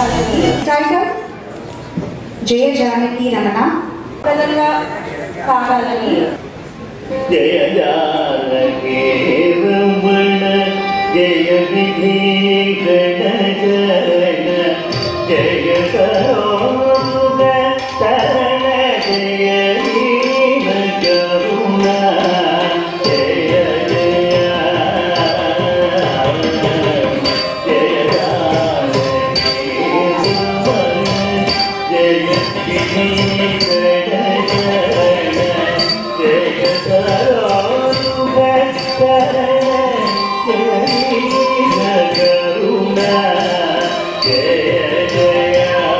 Title జయ జానకి రమణ ప్రజలుగా పాడాలని జయ జానకి రమణ జయ విభీషణ చరణ జయ సరోగ తరణ జయ దీన కరుణ జయ జయ జయ జానకి రమణ జయ విభీషణ చరణ జయ సరోగ తరణ జయ కరుణ జయ జయ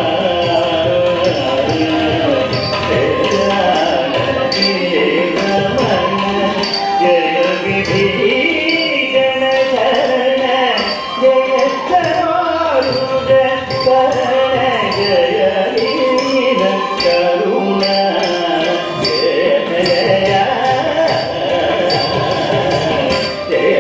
జయ విభీషణ శరణ జయ సరోగ కరణ జయ వీర కరుణ జయ జయ జయ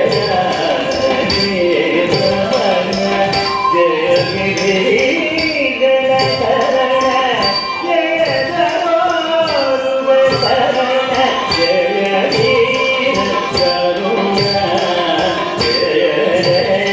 జయ విభీషణ శరణ జయ సరోగ కరణ జయ వీర కరుణ జయ జయ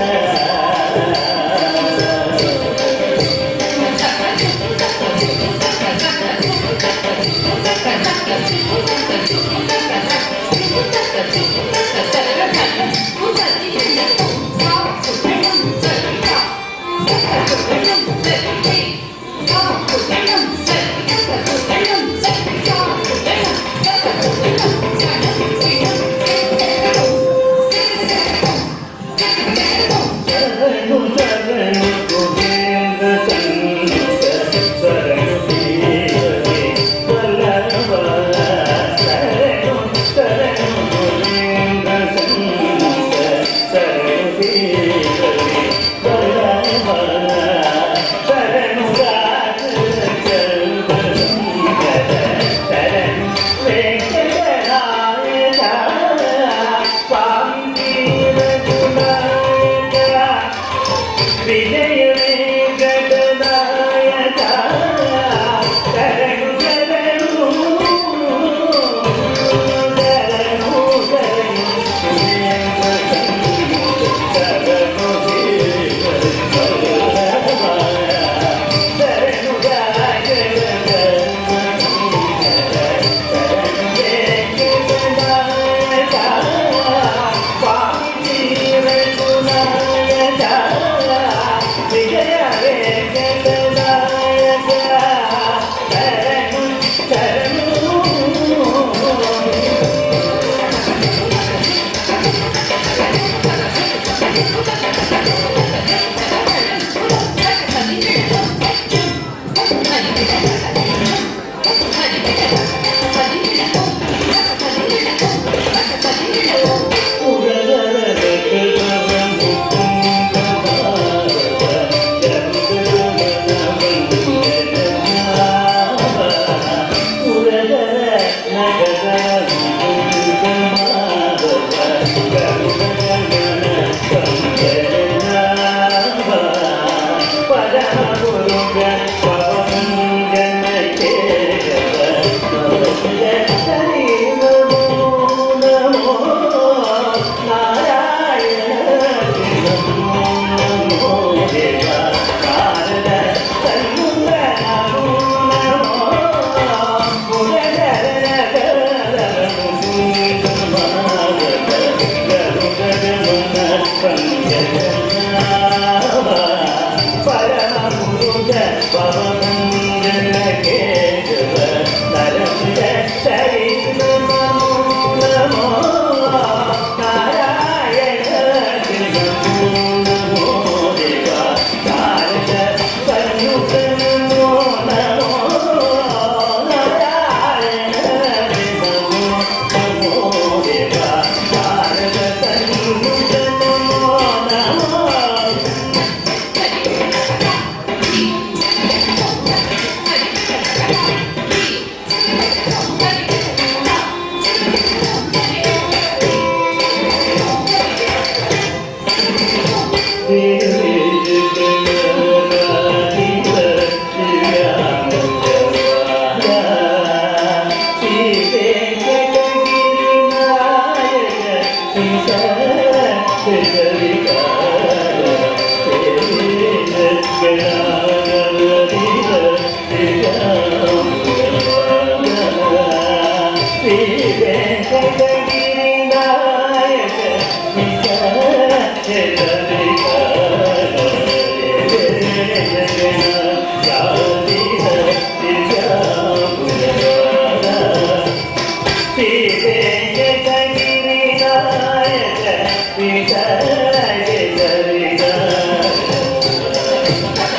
శరణు శరణు గోవింద సంత శరణు దేవే వల్లభ శరణు శరణు గోవింద సంత శరణు దేవే వల్లభ శరణు రాజ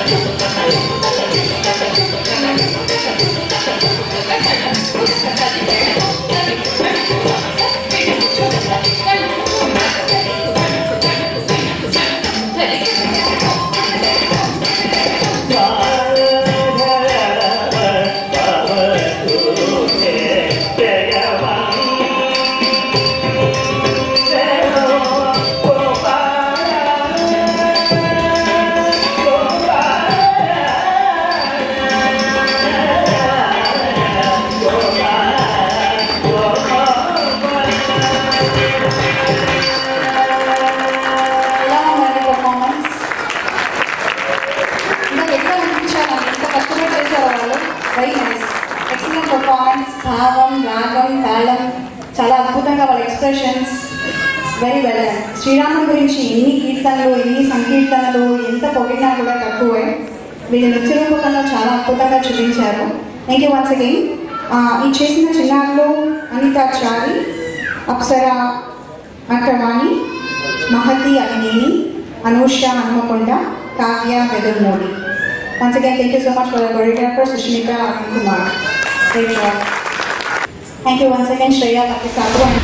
ఎలా ఉందండి పర్ఫార్మెన్స్ ఇంకా ఎక్కువ అనిపించాలి ఎంత కష్టపడి చేశారు వాళ్ళు వెరీ నైస్ ఎక్సలెంట్ పర్ఫార్మెన్స్ భావం రాగం తాళం చాలా అద్భుతంగా వాళ్ళ ఎక్స్ప్రెషన్స్ వెరీ వెల్ శ్రీరాముడి గురించి ఎన్ని కీర్తనలు ఎన్ని సంకీర్తనలు ఎంత పొగిడినా కూడా తక్కువే వీళ్ళ నృత్య రూపకంలో చాలా అద్భుతంగా చూపించారు థ్యాంక్ యూ వన్స్ అగైన్ ఈ చేసిన చిన్నారులు అనితాచారి Apsara అక్రవాణి Mahathi Avineni Anusha Hanumakonda Kavya వెదుర్మోడి Once again, thank you so much for the choreographer, Sushmita Arvind Kumar. Great job. Thank you once again, Shreya Patisadu and